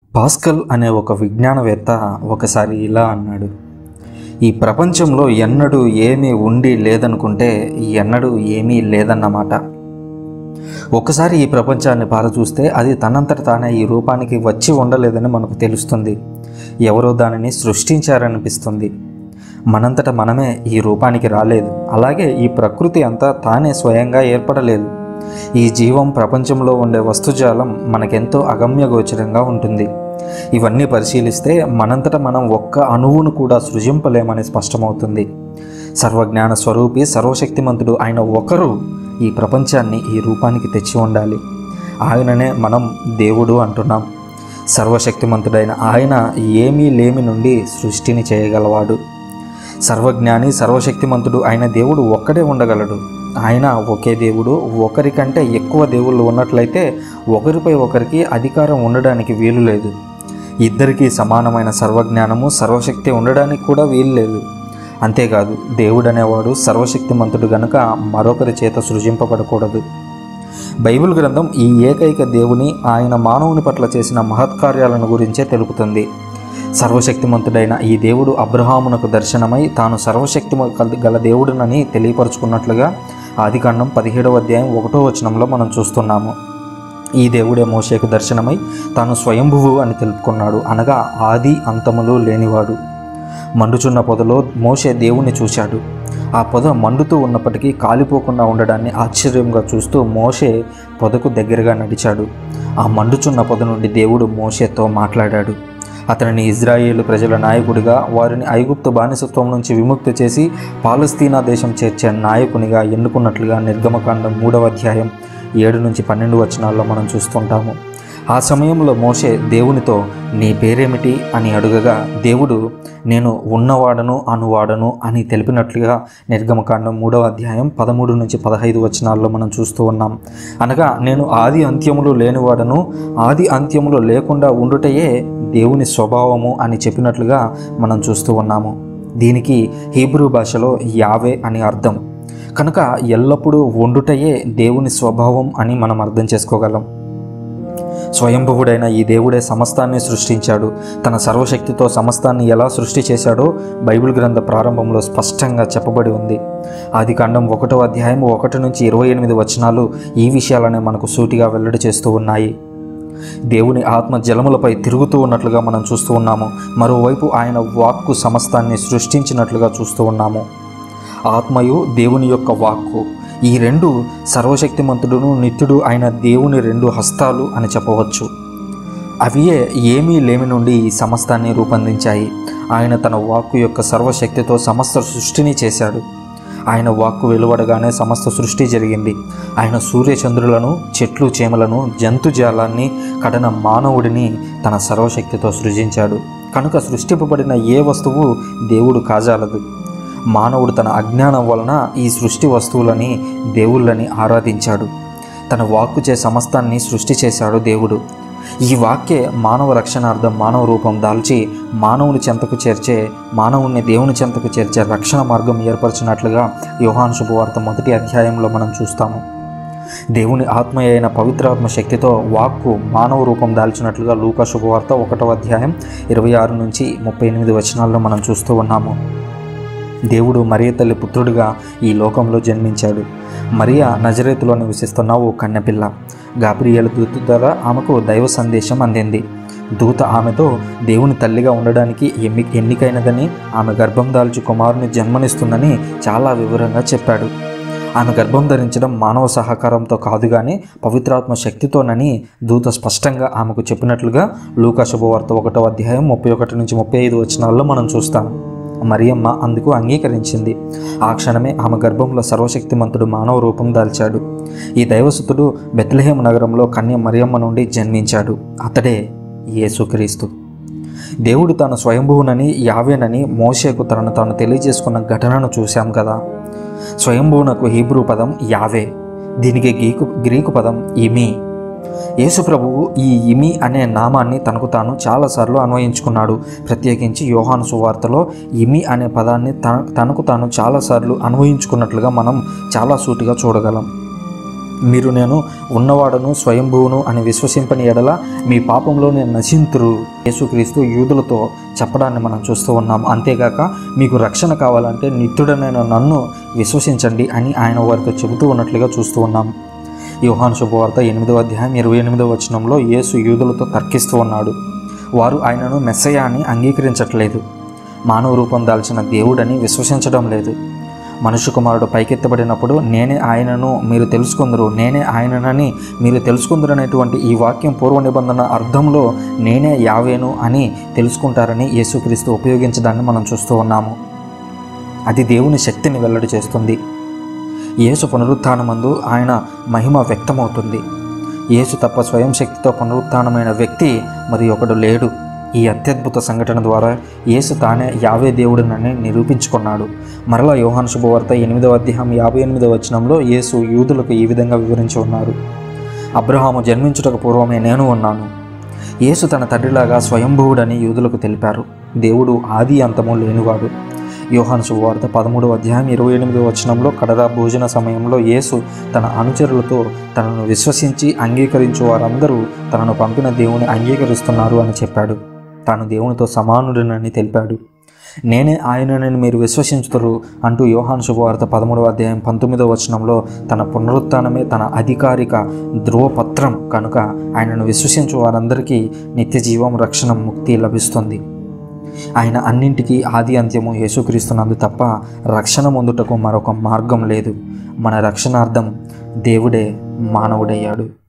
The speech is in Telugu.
పాస్కల్ అనే ఒక విజ్ఞానవేత్త ఒకసారి ఇలా అన్నాడు ఈ ప్రపంచంలో ఎన్నడూ ఏమీ ఉండి లేదనుకుంటే ఎన్నడూ ఏమీ లేదన్నమాట ఒకసారి ఈ ప్రపంచాన్ని పారచూస్తే అది తనంతట తానే ఈ రూపానికి వచ్చి ఉండలేదని మనకు తెలుస్తుంది ఎవరో దానిని సృష్టించారనిపిస్తుంది మనంతట మనమే ఈ రూపానికి రాలేదు అలాగే ఈ ప్రకృతి అంతా తానే స్వయంగా ఏర్పడలేదు ఈ జీవం ప్రపంచంలో ఉండే వస్తుజాలం మనకెంతో అగమ్యగోచరంగా ఉంటుంది ఇవన్నీ పరిశీలిస్తే మనంతట మనం ఒక్క అణువును కూడా సృజింపలేమని స్పష్టమవుతుంది సర్వజ్ఞాన స్వరూపి సర్వశక్తిమంతుడు ఆయన ఒకరు ఈ ప్రపంచాన్ని ఈ రూపానికి తెచ్చి ఉండాలి ఆయననే మనం దేవుడు అంటున్నాం సర్వశక్తిమంతుడైన ఆయన ఏమీ లేమి నుండి సృష్టిని చేయగలవాడు సర్వజ్ఞాని సర్వశక్తిమంతుడు అయిన దేవుడు ఒక్కడే ఉండగలడు ఆయన ఒకే దేవుడు ఒకరికంటే ఎక్కువ దేవుళ్ళు ఉన్నట్లయితే ఒకరిపై ఒకరికి అధికారం ఉండడానికి వీలు లేదు ఇద్దరికీ సమానమైన సర్వజ్ఞానము సర్వశక్తి ఉండడానికి కూడా వీలు లేదు అంతేకాదు దేవుడు అనేవాడు సర్వశక్తిమంతుడు గనుక మరొకరి చేత సృజింపబడకూడదు బైబిల్ గ్రంథం ఈ ఏకైక దేవుని ఆయన మానవుని పట్ల చేసిన మహత్కార్యాలను గురించే తెలుపుతుంది సర్వశక్తిమంతుడైన ఈ దేవుడు అబ్రహామునకు దర్శనమై తాను సర్వశక్తి గల దేవుడునని తెలియపరుచుకున్నట్లుగా ఆదికాండం పదిహేడవ అధ్యాయం ఒకటో వచనంలో మనం చూస్తున్నాము ఈ దేవుడే మోషేకు దర్శనమై తాను స్వయంభువు అని తెలుపుకున్నాడు అనగా ఆది అంతములు లేనివాడు మండుచున్న పొదలో మోషే దేవుణ్ణి చూశాడు ఆ పొద మండుతూ ఉన్నప్పటికీ కాలిపోకుండా ఉండడాన్ని ఆశ్చర్యంగా చూస్తూ మోషే పొదకు దగ్గరగా నడిచాడు ఆ మండుచున్న పొద నుండి దేవుడు మోషేతో మాట్లాడాడు అతనిని ఇజ్రాయేలు ప్రజల నాయకుడిగా వారిని ఐగుప్తు బానిసత్వం నుంచి విముక్తి చేసి పాలస్తీనా దేశం చేర్చే నాయకునిగా ఎన్నుకున్నట్లుగా నిర్గమకాండం మూడవ అధ్యాయం ఏడు నుంచి పన్నెండు వచనాల్లో మనం చూస్తుంటాము ఆ సమయంలో మోషే దేవునితో నీ పేరేమిటి అని అడుగగా దేవుడు నేను ఉన్నవాడను అనువాడను అని తెలిపినట్లుగా నిర్గమకాండం మూడవ అధ్యాయం పదమూడు నుంచి పదహైదు వచనాల్లో మనం చూస్తూ ఉన్నాం అనగా నేను ఆది అంత్యములు లేనివాడను ఆది అంత్యములు లేకుండా ఉండుటయే దేవుని స్వభావము అని చెప్పినట్లుగా మనం చూస్తూ ఉన్నాము దీనికి హీబ్రూ భాషలో యావే అని అర్థం కనుక ఎల్లప్పుడూ వండుటయే దేవుని స్వభావం అని మనం అర్థం చేసుకోగలం స్వయంభువుడైన ఈ దేవుడే సమస్తాన్ని సృష్టించాడు తన సర్వశక్తితో సమస్తాన్ని ఎలా సృష్టి చేశాడో బైబిల్ గ్రంథ ప్రారంభంలో స్పష్టంగా చెప్పబడి ఉంది ఆది కాండం ఒకటో అధ్యాయం ఒకటి నుంచి ఇరవై ఎనిమిది వచనాలు ఈ విషయాలనే మనకు సూటిగా వెల్లడి చేస్తూ ఉన్నాయి దేవుని ఆత్మ జలములపై తిరుగుతూ ఉన్నట్లుగా మనం చూస్తూ ఉన్నాము మరోవైపు ఆయన వాక్కు సమస్తాన్ని సృష్టించినట్లుగా చూస్తూ ఉన్నాము ఆత్మయు దేవుని యొక్క వాక్కు ఈ రెండు సర్వశక్తిమంతుడును నిత్యుడు అయిన దేవుని రెండు హస్తాలు అని చెప్పవచ్చు అవియే ఏమీ లేమి నుండి ఈ సమస్తాన్ని రూపొందించాయి ఆయన తన వాక్కు యొక్క సర్వశక్తితో సమస్త సృష్టిని చేశాడు ఆయన వాక్కు వెలువడగానే సమస్త సృష్టి జరిగింది ఆయన సూర్యచంద్రులను చెట్లు చేమలను జంతుజాలాన్ని కడన మానవుడిని తన సర్వశక్తితో సృజించాడు కనుక సృష్టింపబడిన ఏ వస్తువు దేవుడు కాజాలదు మానవుడు తన అజ్ఞానం వలన ఈ సృష్టి వస్తువులని దేవుళ్ళని ఆరాధించాడు తన వాక్కుచే సమస్తాన్ని సృష్టి చేశాడు దేవుడు ఈ వాక్యే మానవ రక్షణార్థం మానవ రూపం దాల్చి మానవుని చెంతకు చేర్చే మానవుని దేవుని చెంతకు చేర్చే రక్షణ మార్గం ఏర్పరిచినట్లుగా యోహాను శుభవార్త మొదటి అధ్యాయంలో మనం చూస్తాము దేవుని ఆత్మ అయిన పవిత్రాత్మ శక్తితో వాక్కు మానవ రూపం దాల్చినట్లుగా లూకా శుభవార్త ఒకటో అధ్యాయం ఇరవై ఆరు నుంచి ముప్పై ఎనిమిది వచనాల్లో మనం చూస్తూ ఉన్నాము దేవుడు మరియ తల్లి పుత్రుడిగా ఈ లోకంలో జన్మించాడు మరియా నజరేతులో నివసిస్తున్న ఓ కన్నెపిల్ల గాబ్రియల దూత ద్వారా ఆమెకు దైవ సందేశం అందింది దూత ఆమెతో దేవుని తల్లిగా ఉండడానికి ఎన్ని ఎన్నికైనదని ఆమె గర్భం దాల్చి కుమారుని జన్మనిస్తుందని చాలా వివరంగా చెప్పాడు ఆమె గర్భం ధరించడం మానవ సహకారంతో కాదు కానీ పవిత్రాత్మ శక్తితోనని దూత స్పష్టంగా ఆమెకు చెప్పినట్లుగా లూకా శుభవార్త ఒకటో అధ్యాయం ముప్పై ఒకటి నుంచి ముప్పై ఐదు వచనాల్లో మనం చూస్తాం మరియమ్మ అందుకు అంగీకరించింది ఆ క్షణమే ఆమె గర్భంలో సర్వశక్తిమంతుడు మానవ రూపం దాల్చాడు ఈ దైవసుతుడు బెత్లహేం నగరంలో కన్య మరియమ్మ నుండి జన్మించాడు అతడే యేసుక్రీస్తు దేవుడు తాను స్వయంభువునని యావేనని మోషేకు తనను తాను తెలియజేసుకున్న ఘటనను చూశాం కదా స్వయంభువునకు హీబ్రూ పదం యావే దీనికి గ్రీకు గ్రీకు పదం ఇమి యేసు ప్రభువు ఈ ఇమి అనే నామాన్ని తనకు తాను చాలాసార్లు అన్వయించుకున్నాడు ప్రత్యేకించి యోహాను సువార్తలో ఇమి అనే పదాన్ని తన తనకు తాను చాలాసార్లు అన్వయించుకున్నట్లుగా మనం చాలా సూటిగా చూడగలం మీరు నేను ఉన్నవాడను స్వయంభువును అని విశ్వసింపని ఎడల మీ పాపంలో నేను నశింతురు యేసుక్రీస్తు యూదులతో చెప్పడాన్ని మనం చూస్తూ ఉన్నాం అంతేగాక మీకు రక్షణ కావాలంటే నిత్యుడనైన నన్ను విశ్వసించండి అని ఆయన వారితో చెబుతూ ఉన్నట్లుగా చూస్తూ ఉన్నాం యోహాను శుభవార్త ఎనిమిదవ అధ్యాయం ఇరవై ఎనిమిదవ వచనంలో యేసు యూదులతో తర్కిస్తూ ఉన్నాడు వారు ఆయనను మెస్సయ్య అని అంగీకరించట్లేదు మానవ రూపం దాల్చిన దేవుడని విశ్వసించడం లేదు మనుష్య కుమారుడు పైకెత్తబడినప్పుడు నేనే ఆయనను మీరు తెలుసుకుందరు నేనే ఆయననని మీరు తెలుసుకుందరు అనేటువంటి ఈ వాక్యం పూర్వ నిబంధన అర్థంలో నేనే యావేను అని తెలుసుకుంటారని యేసుక్రీస్తు ఉపయోగించడాన్ని మనం చూస్తూ ఉన్నాము అది దేవుని శక్తిని వెల్లడి చేస్తుంది యేసు పునరుత్థానమందు ఆయన మహిమ వ్యక్తమవుతుంది యేసు తప్ప స్వయం శక్తితో పునరుత్థానమైన వ్యక్తి మరి ఒకడు లేడు ఈ అత్యద్భుత సంఘటన ద్వారా యేసు తానే యావే దేవుడినని నిరూపించుకున్నాడు మరలా యోహాను శుభవార్త ఎనిమిదవ అధ్యాయం యాభై ఎనిమిదవ వచనంలో యేసు యూదులకు ఈ విధంగా వివరించి ఉన్నారు అబ్రహాము జన్మించుటకు పూర్వమే నేను ఉన్నాను యేసు తన తండ్రిలాగా స్వయంభువుడని యూదులకు తెలిపారు దేవుడు ఆది అంతము లేనివాడు యోహాను శుభవార్త పదమూడవ అధ్యాయం ఇరవై ఎనిమిదవ వచనంలో కడరా భోజన సమయంలో యేసు తన అనుచరులతో తనను విశ్వసించి అంగీకరించు వారందరూ తనను పంపిన దేవుని అంగీకరిస్తున్నారు అని చెప్పాడు తాను దేవునితో సమానుడినని తెలిపాడు నేనే ఆయనని మీరు విశ్వసించుతారు అంటూ యోహాను శుభవార్త పదమూడవ అధ్యాయం పంతొమ్మిదవ వచనంలో తన పునరుత్థానమే తన అధికారిక ధ్రువపత్రం కనుక ఆయనను విశ్వసించు వారందరికీ నిత్య జీవం రక్షణ ముక్తి లభిస్తుంది ఆయన అన్నింటికీ ఆది అంత్యము యేసుక్రీస్తునందు తప్ప రక్షణ పొందుటకు మరొక మార్గం లేదు మన రక్షణార్థం దేవుడే మానవుడయ్యాడు